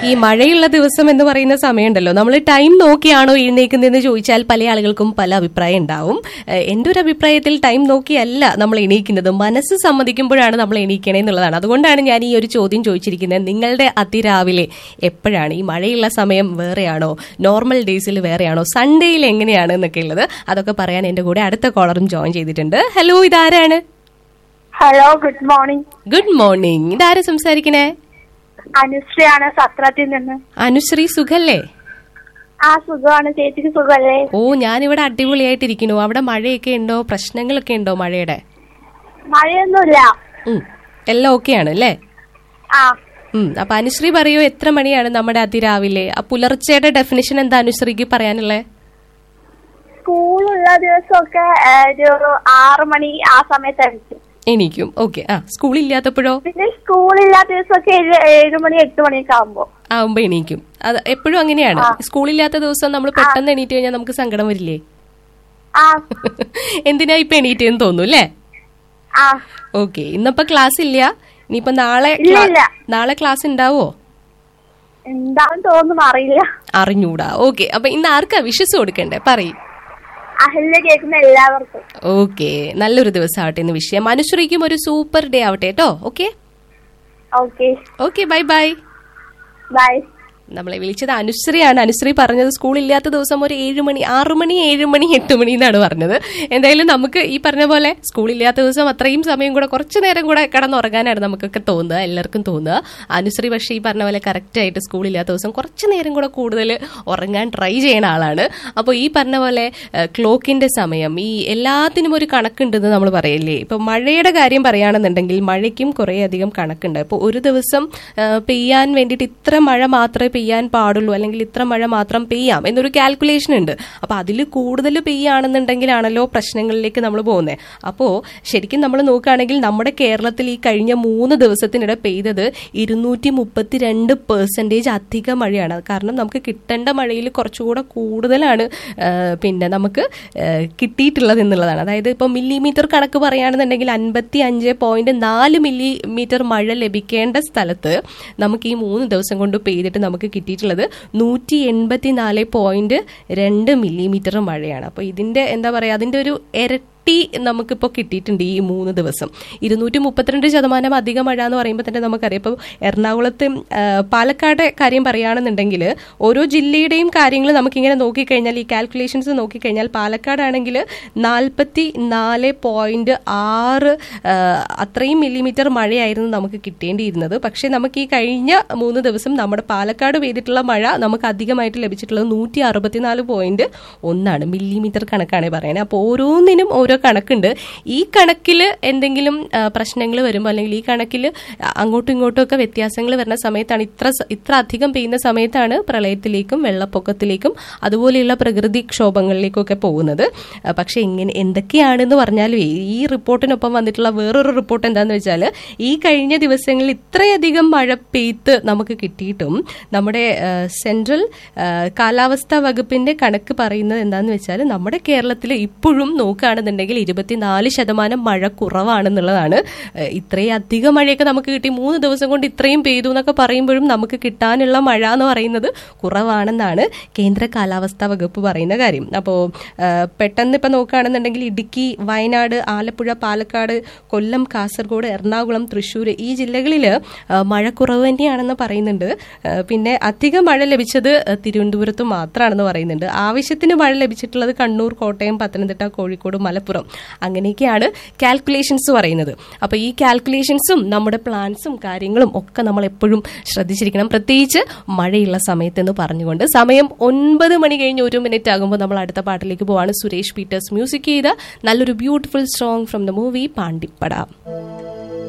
ഈ മഴയുള്ള ദിവസം എന്ന് പറയുന്ന സമയമുണ്ടല്ലോ നമ്മൾ ടൈം നോക്കിയാണോ എഴുന്നേക്കുന്നതെന്ന് ചോദിച്ചാൽ പല ആളുകൾക്കും പല അഭിപ്രായം ഉണ്ടാവും ഏഹ് എന്റെ ഒരു അഭിപ്രായത്തിൽ ടൈം നോക്കിയല്ല നമ്മൾ എണീക്കുന്നത് മനസ്സ് സമ്മതിക്കുമ്പോഴാണ് നമ്മൾ എണീക്കണേ എന്നുള്ളതാണ് അതുകൊണ്ടാണ് ഞാൻ ഈ ഒരു ചോദ്യം ചോദിച്ചിരിക്കുന്നത് നിങ്ങളുടെ അതിരാവിലെ എപ്പോഴാണ് ഈ മഴയുള്ള സമയം വേറെയാണോ നോർമൽ ഡേയ്സിൽ വേറെയാണോ സൺഡേയിൽ എങ്ങനെയാണ് എന്നൊക്കെ ഉള്ളത് അതൊക്കെ പറയാൻ എന്റെ കൂടെ അടുത്ത കോളറും ജോയിൻ ചെയ്തിട്ടുണ്ട് ഹലോ ഇതാരാണ് hello good morning good morning ഇതാരാ സംസാരിക്കണേ അനുശ്രീയാണ് സത്രത്തിൽ നിന്ന് അനുശ്രീ സുഖല്ലേ ആ സുഖമാണ് ചേച്ചിക്ക് സുഖമല്ലേ ഓ ഞാനിവിടെ അടിപൊളിയായിട്ടിരിക്കുന്നു അവിടെ മഴയൊക്കെ ഉണ്ടോ പ്രശ്നങ്ങളൊക്കെ ഉണ്ടോ മഴയുടെ മഴയൊന്നുമില്ല ഉം. എല്ലാം ഓക്കെയാണ് അല്ലേ ആ ഉം. അപ്പൊ അനുശ്രീ പറയൂ എത്ര മണിയാണ് നമ്മുടെ അതിരാവിലെ ആ പുലർച്ചയുടെ ഡെഫിനിഷൻ എന്താ അനുശ്രീക്ക് പറയാനുള്ളത് സ്കൂളുള്ള ദിവസമൊക്കെ ഏ, ഒരു ആറ് മണി ആ സമയത്തായിരിക്കും എനിക്കും ഓക്കെ ആ സ്കൂളില്ലാത്തപ്പോഴോ പിന്നെ സ്കൂളില്ലാത്ത ദിവസമൊക്കെ ഏഴ് ഏഴ് മണി എട്ട് മണിയൊക്കെ ആകുമ്പോ ആവുമ്പോ എണീക്കും അത് എപ്പോഴും അങ്ങനെയാണ് സ്കൂളില്ലാത്ത ദിവസം നമ്മൾ പെട്ടെന്ന് എണീറ്റ് കഴിഞ്ഞാൽ നമുക്ക് സങ്കടം വരില്ലേ ആ എന്തിനാ ഇപ്പൊ എണീറ്റെന്ന് തോന്നുന്നു അല്ലേ ആ ഓക്കെ ഇന്നിപ്പോ ക്ലാസ് ഇല്ല ഇനിയിപ്പോ നാളെ ഇല്ല, ക്ലാ- ഇല്ല. നാളെ ക്ലാസ് ഉണ്ടാവോ എന്താന്ന് തോന്നുന്നു അറിയില്ല അറിഞ്ഞൂടാ ഓക്കെ അപ്പൊ ഇന്ന് ആർക്കാ വിഷസ് കൊടുക്കണ്ടേ പറയും അഹല്യ കേൾക്കുന്ന എല്ലാവർക്കും ഓക്കെ നല്ലൊരു ദിവസം ആവട്ടെ എന്ന് വിഷയം അനുശ്രീക്കും ഒരു സൂപ്പർ ഡേ ആവട്ടെ കേട്ടോ okay okay okay bye bye bye നമ്മളെ വിളിച്ചത് അനുശ്രീയാണ് അനുശ്രീ പറഞ്ഞത് സ്കൂളില്ലാത്ത ദിവസം ഒരു ഏഴ് മണി ആറു മണി ഏഴ് മണി എട്ട് മണി എന്നാണ് പറഞ്ഞത് എന്തായാലും നമുക്ക് ഈ പറഞ്ഞ പോലെ സ്കൂളില്ലാത്ത ദിവസം അത്രയും സമയം കൂടെ കുറച്ചു നേരം കൂടെ കിടന്നുറങ്ങാനാണ് നമുക്കൊക്കെ തോന്നുക എല്ലാവർക്കും തോന്നുക അനുശ്രീ പക്ഷേ ഈ പറഞ്ഞ പോലെ കറക്റ്റ് ആയിട്ട് സ്കൂളില്ലാത്ത ദിവസം കുറച്ചു നേരം കൂടെ കൂടുതൽ ഉറങ്ങാൻ ട്രൈ ചെയ്യുന്ന ആളാണ് അപ്പോൾ ഈ പറഞ്ഞ പോലെ ക്ലോക്കിന്റെ സമയം ഈ എല്ലാത്തിനും ഒരു കണക്കുണ്ടെന്ന് നമ്മൾ പറയില്ലേ ഇപ്പൊ മഴയുടെ കാര്യം പറയുകയാണെന്നുണ്ടെങ്കിൽ മഴയ്ക്കും കുറേ അധികം കണക്കുണ്ട് ഇപ്പോൾ ഒരു ദിവസം ആ, പെയ്യാൻ വേണ്ടിയിട്ട് ഇത്ര മഴ മാത്രമേ പെയ്യാൻ പാടുള്ളൂ അല്ലെങ്കിൽ ഇത്ര മഴ മാത്രം പെയ്യാം എന്നൊരു കാൽക്കുലേഷൻ ഉണ്ട് അപ്പൊ അതിൽ കൂടുതൽ പെയ്യാണെന്നുണ്ടെങ്കിലാണല്ലോ പ്രശ്നങ്ങളിലേക്ക് നമ്മൾ പോകുന്നത് അപ്പോൾ ശരിക്കും നമ്മൾ നോക്കുകയാണെങ്കിൽ നമ്മുടെ കേരളത്തിൽ ഈ കഴിഞ്ഞ മൂന്ന് ദിവസത്തിനിടെ പെയ്തത് ഇരുന്നൂറ്റി മുപ്പത്തിരണ്ട് പെർസെൻറ്റേജ് അധിക മഴയാണ് കാരണം നമുക്ക് കിട്ടേണ്ട മഴയിൽ കുറച്ചുകൂടെ കൂടുതലാണ് ആ, പിന്നെ നമുക്ക് ആ, കിട്ടിയിട്ടുള്ളത് എന്നുള്ളതാണ് അതായത് ഇപ്പോൾ മില്ലിമീറ്റർ കണക്ക് പറയുകയാണെന്നുണ്ടെങ്കിൽ അൻപത്തി അഞ്ച് പോയിന്റ് നാല് മില്ലിമീറ്റർ മഴ ലഭിക്കേണ്ട സ്ഥലത്ത് നമുക്ക് ഈ മൂന്ന് ദിവസം കൊണ്ട് പെയ്തിട്ട് നമുക്ക് കിട്ടിയിട്ടുള്ളത് നൂറ്റി എൺപത്തി നാല് പോയിന്റ് രണ്ട് മില്ലിമീറ്റർ മഴയാണ് അപ്പോൾ ഇതിന്റെ എന്താ പറയുക അതിന്റെ ഒരു ഇരട്ടി നമുക്കിപ്പോൾ കിട്ടിയിട്ടുണ്ട് ഈ മൂന്ന് ദിവസം ഇരുന്നൂറ്റി മുപ്പത്തിരണ്ട് ശതമാനം അധിക മഴ എന്ന് പറയുമ്പോൾ തന്നെ നമുക്കറിയാം ഇപ്പോൾ എറണാകുളത്ത് ആ, പാലക്കാട് കാര്യം പറയുകയാണെന്നുണ്ടെങ്കിൽ ഓരോ ജില്ലയുടെയും കാര്യങ്ങൾ നമുക്കിങ്ങനെ നോക്കിക്കഴിഞ്ഞാൽ ഈ കാൽക്കുലേഷൻസ് നോക്കിക്കഴിഞ്ഞാൽ പാലക്കാടാണെങ്കിൽ നാൽപ്പത്തി നാല് പോയിന്റ് ആറ് ആ, അത്രയും മില്ലിമീറ്റർ മഴയായിരുന്നു നമുക്ക് കിട്ടേണ്ടിയിരുന്നത് പക്ഷേ നമുക്ക് ഈ കഴിഞ്ഞ മൂന്ന് ദിവസം നമ്മുടെ പാലക്കാട് പെയ്തിട്ടുള്ള മഴ നമുക്ക് അധികമായിട്ട് ലഭിച്ചിട്ടുള്ളത് നൂറ്റി അറുപത്തിനാല് പോയിന്റ് ഒന്നാണ് മില്ലിമീറ്റർ കണക്കാണ് പറയുന്നത് അപ്പോൾ ഓരോന്നിനും ഓരോ കണക്കുണ്ട് ഈ കണക്കിൽ എന്തെങ്കിലും പ്രശ്നങ്ങൾ വരുമ്പോൾ അല്ലെങ്കിൽ ഈ കണക്കിൽ അങ്ങോട്ടും ഇങ്ങോട്ടും ഒക്കെ വ്യത്യാസങ്ങൾ വരുന്ന സമയത്താണ് ഇത്ര സ- ഇത്ര അധികം പെയ്യുന്ന സമയത്താണ് പ്രളയത്തിലേക്കും വെള്ളപ്പൊക്കത്തിലേക്കും അതുപോലെയുള്ള പ്രകൃതി ക്ഷോഭങ്ങളിലേക്കും ഒക്കെ പോകുന്നത് ആ, പക്ഷേ ഇങ്ങനെ എന്തൊക്കെയാണെന്ന് പറഞ്ഞാലും ഈ റിപ്പോർട്ടിനൊപ്പം വന്നിട്ടുള്ള വേറൊരു റിപ്പോർട്ട് എന്താന്ന് വെച്ചാൽ ഈ കഴിഞ്ഞ ദിവസങ്ങളിൽ ഇത്രയധികം മഴ പെയ്ത്ത് നമുക്ക് കിട്ടിയിട്ടും നമ്മുടെ ആ, സെൻട്രൽ ആ, കാലാവസ്ഥാ വകുപ്പിന്റെ കണക്ക് പറയുന്നത് എന്താന്ന് വെച്ചാൽ നമ്മുടെ കേരളത്തിൽ ഇപ്പോഴും നോക്കുകയാണെന്നുണ്ടെങ്കിൽ ഇരുപത്തിനാല് ശതമാനം മഴ കുറവാണെന്നുള്ളതാണ് ആ, ഇത്രയും അധികം മഴയൊക്കെ നമുക്ക് കിട്ടി മൂന്ന് ദിവസം കൊണ്ട് ഇത്രയും പെയ്തു എന്നൊക്കെ പറയുമ്പോഴും നമുക്ക് കിട്ടാനുള്ള മഴ എന്ന് പറയുന്നത് കുറവാണെന്നാണ് കേന്ദ്ര കാലാവസ്ഥാ വകുപ്പ് പറയുന്ന കാര്യം അപ്പോൾ പെട്ടെന്ന് ഇപ്പം നോക്കുകയാണെന്നുണ്ടെങ്കിൽ ഇടുക്കി വയനാട് ആലപ്പുഴ പാലക്കാട് കൊല്ലം കാസർഗോഡ് എറണാകുളം തൃശ്ശൂർ ഈ ജില്ലകളിൽ മഴ കുറവ് തന്നെയാണെന്ന് പറയുന്നുണ്ട് ആ, പിന്നെ അധികം മഴ ലഭിച്ചത് ആ, തിരുവനന്തപുരത്ത് മാത്രമാണെന്ന് പറയുന്നുണ്ട് ആവശ്യത്തിന് മഴ ലഭിച്ചിട്ടുള്ളത് കണ്ണൂർ കോട്ടയം പത്തനംതിട്ട കോഴിക്കോട് മലപ്പുറം അങ്ങനെയൊക്കെയാണ് കാൽക്കുലേഷൻസ് പറയുന്നത് അപ്പോൾ ഈ കാൽക്കുലേഷൻസും നമ്മുടെ പ്ലാൻസും കാര്യങ്ങളും ഒക്കെ നമ്മൾ എപ്പോഴും ശ്രദ്ധിച്ചിരിക്കണം പ്രത്യേകിച്ച് മഴയുള്ള സമയത്ത് എന്ന് പറഞ്ഞുകൊണ്ട് സമയം ഒൻപത് മണി കഴിഞ്ഞ് ഒരു മിനിറ്റ് ആകുമ്പോൾ നമ്മൾ അടുത്ത പാട്ടിലേക്ക് പോവാണ് സുരേഷ് പീറ്റേഴ്സ് മ്യൂസിക് ചെയ്ത നല്ലൊരു beautiful song from the movie പാണ്ടിപ്പട